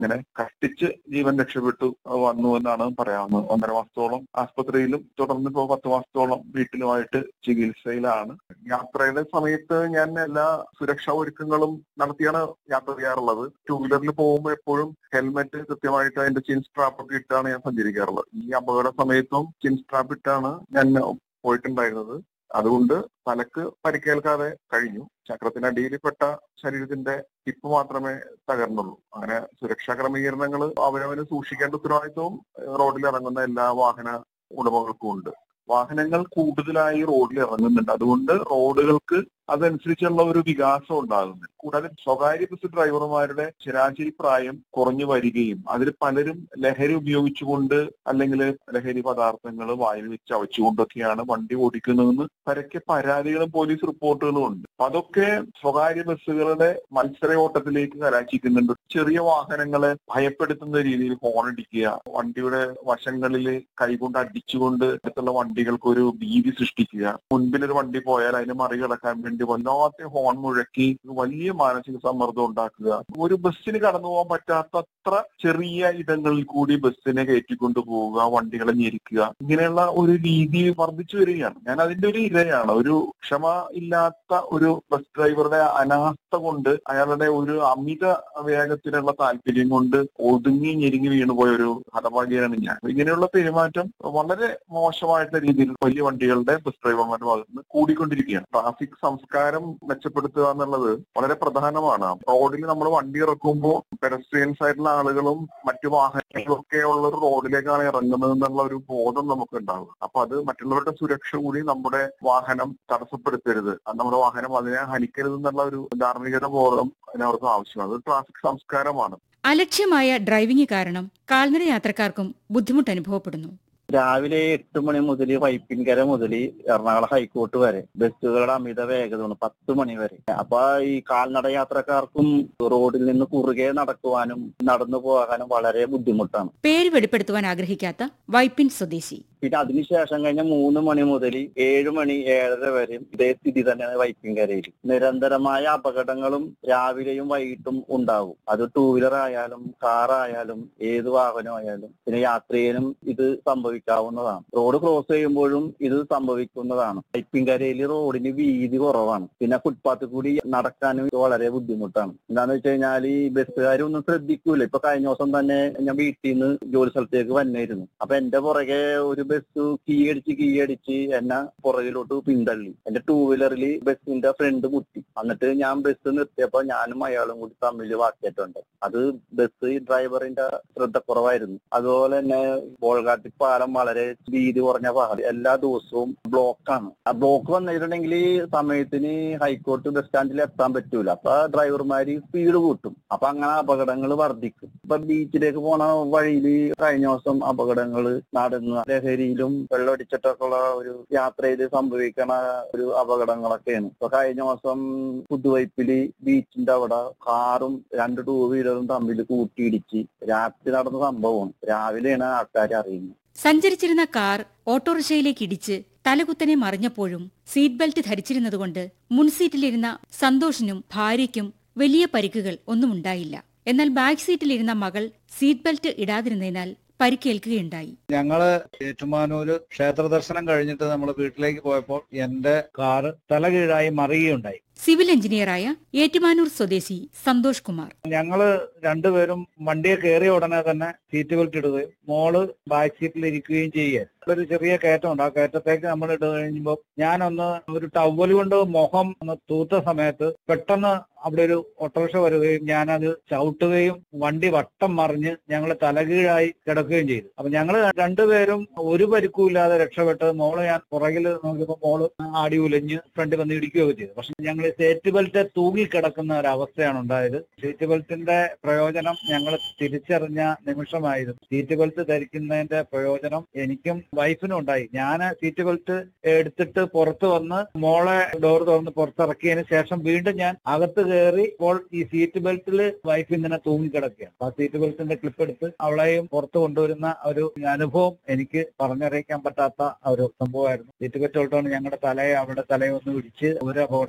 ഇങ്ങനെ കഷ്ടിച്ച് ജീവൻ രക്ഷപ്പെട്ടു വന്നു എന്നാണ് പറയാവുന്നത് ഒന്നര മാസത്തോളം ആസ്പത്രിയിലും തുടർന്ന് ഇപ്പോൾ പത്ത് മാസത്തോളം വീട്ടിലുമായിട്ട് ചികിത്സയിലാണ് യാത്രയുടെ സമയത്ത് ഞാൻ എല്ലാ സുരക്ഷാ ഒരുക്കങ്ങളും നടത്തിയാണ് യാത്ര ചെയ്യാറുള്ളത് ടൂ വീലറിൽ പോകുമ്പോൾ എപ്പോഴും ഹെൽമെറ്റ് കൃത്യമായിട്ട് അതിന്റെ ചിൻ സ്ട്രാപ്പ് ഒക്കെ ഇട്ടാണ് ഞാൻ സഞ്ചരിക്കാറുള്ളത് ഈ അപകട സമയത്തും ചിൻ സ്ട്രാപ്പ് ഇട്ടാണ് ഞാൻ പോയിട്ടുണ്ടായിരുന്നത് അതുകൊണ്ട് തലക്ക് പരിക്കേൽക്കാതെ കഴിഞ്ഞു ചക്രത്തിനടിയിൽപ്പെട്ട ശരീരത്തിന്റെ ടിപ്പ് മാത്രമേ തകർന്നുള്ളൂ അങ്ങനെ സുരക്ഷാ ക്രമീകരണങ്ങൾ അവരവന് സൂക്ഷിക്കേണ്ട ഉത്തരവാദിത്വവും റോഡിൽ ഇറങ്ങുന്ന എല്ലാ വാഹന ഉടമകൾക്കും ഉണ്ട് വാഹനങ്ങൾ കൂടുതലായി റോഡിൽ ഇറങ്ങുന്നുണ്ട് അതുകൊണ്ട് റോഡുകൾക്ക് അതനുസരിച്ചുള്ള ഒരു വികാസം ഉണ്ടാകുന്നു കൂടാതെ സ്വകാര്യ ബസ് ഡ്രൈവർമാരുടെ ശരാശരി പ്രായം കുറഞ്ഞു വരികയും അതിൽ പലരും ലഹരി ഉപയോഗിച്ചുകൊണ്ട് അല്ലെങ്കിൽ ലഹരി പദാർത്ഥങ്ങൾ വായിൽ വെച്ച് അവച്ചുകൊണ്ടൊക്കെയാണ് വണ്ടി ഓടിക്കുന്നതെന്ന് പരക്കെ പരാതികളും പോലീസ് റിപ്പോർട്ടുകളും ഉണ്ട് അപ്പൊ അതൊക്കെ സ്വകാര്യ ബസ്സുകളുടെ മത്സര ഓട്ടത്തിലേക്ക് കലാശിക്കുന്നുണ്ട് ചെറിയ വാഹനങ്ങളെ ഭയപ്പെടുത്തുന്ന രീതിയിൽ ഹോൺ അടിക്കുക വണ്ടിയുടെ വശങ്ങളിൽ കൈകൊണ്ട് അടിച്ചുകൊണ്ട് അടുത്തുള്ള വണ്ടികൾക്ക് ഒരു ഭീതി സൃഷ്ടിക്കുക മുൻപിലൊരു വണ്ടി പോയാൽ അതിനെ മറികടക്കാൻ വേണ്ടി വല്ലാത്ത ഹോൺ മുഴക്കി വലിയ മാനസിക സമ്മർദ്ദം ഉണ്ടാക്കുക ഒരു ബസ്സിന് കടന്നു പോകാൻ പറ്റാത്ത അത്ര ചെറിയ ഇടങ്ങളിൽ കൂടി ബസ്സിനെ കയറ്റിക്കൊണ്ടു പോവുക വണ്ടികളെ ഞെരിക്കുക ഇങ്ങനെയുള്ള ഒരു രീതി വർദ്ധിച്ചു വരികയാണ് ഞാൻ അതിന്റെ ഒരു ഇരയാണ് ഒരു ക്ഷമ ഇല്ലാത്ത ഒരു ബസ് ഡ്രൈവറുടെ അനാസ്ഥ കൊണ്ട് അയാളുടെ ഒരു അമിത വേഗത്തിലുള്ള താല്പര്യം കൊണ്ട് ഒതുങ്ങി ഞെരുങ്ങി വീണുപോയ ഒരു ഹതഭാഗ്യനാണ് ഞാൻ ഇങ്ങനെയുള്ള പെരുമാറ്റം വളരെ മോശമായിട്ടുള്ള രീതിയിൽ വലിയ വണ്ടികളുടെ ബസ് ഡ്രൈവർമാരുടെ ഭാഗത്ത് നിന്ന് കൂടിക്കൊണ്ടിരിക്കുകയാണ് ട്രാഫിക് സംസ്കാരം മെച്ചപ്പെടുത്തുക എന്നുള്ളത് വളരെ പ്രധാനമാണ് റോഡിൽ നമ്മൾ വണ്ടി ഇറക്കുമ്പോൾ പെഡസ്ട്രിയൻസ് ആയിട്ടുള്ള ആളുകളും മറ്റു വാഹനങ്ങളും ഒക്കെ ഉള്ള ഒരു റോഡിലേക്കാണ് ഇറങ്ങുന്നത് എന്നുള്ള ഒരു ബോധം നമുക്ക് ഉണ്ടാകും അപ്പൊ അത് മറ്റുള്ളവരുടെ സുരക്ഷ കൂടി നമ്മുടെ വാഹനം തടസ്സപ്പെടുത്തരുത് അത് നമ്മുടെ വാഹനം അതിനെ ഹനിക്കരുത് എന്നുള്ള ഒരു ധാർമ്മികത ബോധം അതിനവർക്ക് ആവശ്യമാണ് അത് ട്രാഫിക് സംസ്കാരമാണ് അലക്ഷ്യമായ ഡ്രൈവിംഗ് കാരണം കാൽനട യാത്രക്കാർക്കും ബുദ്ധിമുട്ട് അനുഭവപ്പെടുന്നു രാവിലെ എട്ട് മണി മുതൽ വൈപ്പിൻകര മുതൽ എറണാകുളം ഹൈക്കോർട്ട് വരെ ബസ്സുകളുടെ അമിത വേഗതയാണ് പത്ത് മണി വരെ അപ്പൊ ഈ കാൽനട യാത്രക്കാർക്കും റോഡിൽ നിന്ന് കുറുകെ നടക്കുവാനും നടന്നു പോകാനും വളരെ ബുദ്ധിമുട്ടാണ് പേര് വെളിപ്പെടുത്തുവാൻ ആഗ്രഹിക്കാത്ത വൈപ്പിൻ സ്വദേശി പിന്നെ അതിനുശേഷം കഴിഞ്ഞ മൂന്ന് മണി മുതൽ ഏഴ് മണി ഏഴര വരെ ഇതേ സ്ഥിതി തന്നെയാണ് വൈപ്പിൻകരയിൽ നിരന്തരമായ അപകടങ്ങളും രാവിലെയും വൈകിട്ടും ഉണ്ടാകും അത് ടൂ വീലർ ആയാലും കാർ ആയാലും ഏത് വാഹനം ആയാലും പിന്നെ യാത്രികനും ഇത് സംഭവിക്കാവുന്നതാണ് റോഡ് ക്രോസ് ചെയ്യുമ്പോഴും ഇത് സംഭവിക്കുന്നതാണ് വൈപ്പിൻകരയിൽ റോഡിന് വീതി കുറവാണ് പിന്നെ ഫുട്പാത്തിൽ കൂടി നടക്കാനും ഇത് വളരെ ബുദ്ധിമുട്ടാണ് എന്താന്ന് വെച്ച് കഴിഞ്ഞാൽ ഈ ബസ്സുകാരൊന്നും ശ്രദ്ധിക്കൂല ഇപ്പൊ കഴിഞ്ഞ ദിവസം തന്നെ ഞാൻ വീട്ടിൽ നിന്ന് ജോലി സ്ഥലത്തേക്ക് വന്നിരുന്നു അപ്പൊ എന്റെ പുറകെ ഒരു ബസ് കീ അടിച്ച് കീ അടിച്ച് എന്നെ പുറകിലോട്ട് പിന്തള്ളി എന്റെ ടൂ വീലറിൽ ബസ്സിന്റെ ഫ്രണ്ട് മുട്ടി എന്നിട്ട് ഞാൻ ബസ് നിർത്തിയപ്പോ ഞാനും അയാളും കൂടി തമ്മിൽ വാക്കേറ്റുണ്ട് അത് ബസ് ഡ്രൈവറിന്റെ ശ്രദ്ധക്കുറവായിരുന്നു അതുപോലെ തന്നെ ബോൾഗാട്ടി പാലം വളരെ വീതി കുറഞ്ഞ പാലം എല്ലാ ദിവസവും ബ്ലോക്കാണ് ആ ബ്ലോക്ക് വന്നിട്ടുണ്ടെങ്കിൽ സമയത്തിന് ഹൈക്കോർട്ട് ബസ് സ്റ്റാൻഡിൽ എത്താൻ പറ്റൂല അപ്പൊ ഡ്രൈവർമാര് സ്പീഡ് കൂട്ടും അപ്പൊ അങ്ങനെ അപകടങ്ങൾ വർദ്ധിക്കും ഇപ്പൊ ബീച്ചിലേക്ക് പോണ വഴിയിൽ കഴിഞ്ഞ ദിവസം അപകടങ്ങൾ നടന്ന ലഹരിയിലും വെള്ളമടിച്ചിട്ടൊക്കെ ഉള്ള ഒരു യാത്രയിൽ സംഭവിക്കണ ഒരു അപകടങ്ങളൊക്കെയാണ് ഇപ്പൊ കഴിഞ്ഞ ദിവസം പുതുവൈപ്പില് ബീച്ചിന്റെ അവിടെ കാറും രണ്ട് ടൂ വീലറും തമ്മിൽ കൂട്ടിയിടിച്ച് രാത്രി നടന്ന സംഭവമാണ് രാവിലെയാണ് ആൾക്കാർ അറിയുന്നത് സഞ്ചരിച്ചിരുന്ന കാർ ഓട്ടോറിക്ഷയിലേക്ക് ഇടിച്ച് തലകുത്തനെ മറിഞ്ഞപ്പോഴും സീറ്റ് ബെൽറ്റ് ധരിച്ചിരുന്നതുകൊണ്ട് മുൻസീറ്റിലിരുന്ന സന്തോഷിനും ഭാര്യയ്ക്കും വലിയ പരിക്കുകൾ ഒന്നും ഉണ്ടായില്ല എന്നാൽ ബാക്ക് സീറ്റിലിരുന്ന മകൾ സീറ്റ് ബെൽറ്റ് ഇടാതിരുന്നതിനാൽ പരിക്കേൽക്കുകയുണ്ടായി ഞങ്ങള് ഏറ്റുമാനൂര് ക്ഷേത്ര ദർശനം കഴിഞ്ഞിട്ട് നമ്മൾ വീട്ടിലേക്ക് പോയപ്പോൾ എന്റെ കാറ് തലകീഴായി മറിയുകയുണ്ടായി സിവിൽ എഞ്ചിനീയറായ ഏറ്റുമാനൂർ സ്വദേശി സന്തോഷ് കുമാർ ഞങ്ങള് രണ്ടുപേരും വണ്ടിയെ കയറിയ ഉടനെ തന്നെ സീറ്റ് ബെൽറ്റ് ഇടുകയും മോള് ബാക്ക് സീറ്റിൽ ഇരിക്കുകയും ചെയ്യുക ഒരു ചെറിയ കയറ്റമുണ്ട് ആ കയറ്റത്തേക്ക് നമ്മൾ ഇട്ട് കഴിയുമ്പോൾ ഞാനൊന്ന് ഒരു ടവൽ കൊണ്ട് മുഖം ഒന്ന് തൂത്ത സമയത്ത് പെട്ടെന്ന് അവിടെ ഒരു ഓട്ടോറിക്ഷ വരികയും ഞാനത് ചവിട്ടുകയും വണ്ടി വട്ടം മറിഞ്ഞ് ഞങ്ങൾ തലകീഴായി കിടക്കുകയും ചെയ്തു അപ്പൊ ഞങ്ങൾ രണ്ടുപേരും ഒരു പരിക്കുമില്ലാതെ രക്ഷപ്പെട്ട് മോള് ഞാൻ പുറകിൽ നോക്കിയപ്പോൾ മോള് ആടി ഉലഞ്ഞ് ഫ്രണ്ടിൽ വന്ന് ഇടിക്കുകയൊക്കെ ചെയ്തു പക്ഷെ ഞങ്ങൾ സീറ്റ് ബെൽറ്റ് തൂങ്ങിക്കിടക്കുന്ന ഒരു അവസ്ഥയാണ് ഉണ്ടായത് സീറ്റ് ബെൽറ്റിന്റെ പ്രയോജനം ഞങ്ങൾ തിരിച്ചറിഞ്ഞ നിമിഷമായിരുന്നു സീറ്റ് ബെൽറ്റ് ധരിക്കുന്നതിന്റെ പ്രയോജനം എനിക്കും വൈഫിനും ഉണ്ടായി ഞാൻ സീറ്റ് ബെൽറ്റ് എടുത്തിട്ട് പുറത്ത് വന്ന് മോളെ ഡോർ തുറന്ന് പുറത്തിറക്കിയതിന് ശേഷം വീണ്ടും ഞാൻ അകത്ത് കയറി ഇപ്പോൾ ഈ സീറ്റ് ബെൽറ്റിൽ വൈഫ് ഇങ്ങനെ തൂങ്ങിക്കിടക്കുകയാണ് ആ സീറ്റ് ബെൽറ്റിന്റെ ക്ലിപ്പ് എടുത്ത് അവളെയും പുറത്ത് കൊണ്ടുവരുന്ന ഒരു അനുഭവം എനിക്ക് പറഞ്ഞറിയിക്കാൻ പറ്റാത്ത ഒരു സംഭവമായിരുന്നു സീറ്റ് ബെൽറ്റ് തൊട്ടാണ് ഞങ്ങളുടെ തലയെ അവളുടെ തലയെ ഒന്ന് ഇടിച്ച് ഒരു അപകടം ഉണ്ടായില്ല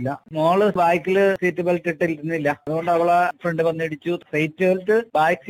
ഉണ്ടായില്ല മോള് ബാക്കില് സീറ്റ് ബെൽറ്റ് ഇട്ടിരുന്നില്ല അതുകൊണ്ട് അവളെ ഫ്രണ്ട് വന്നിടിച്ചു സീറ്റ് ബെൽറ്റ് ബാക്ക്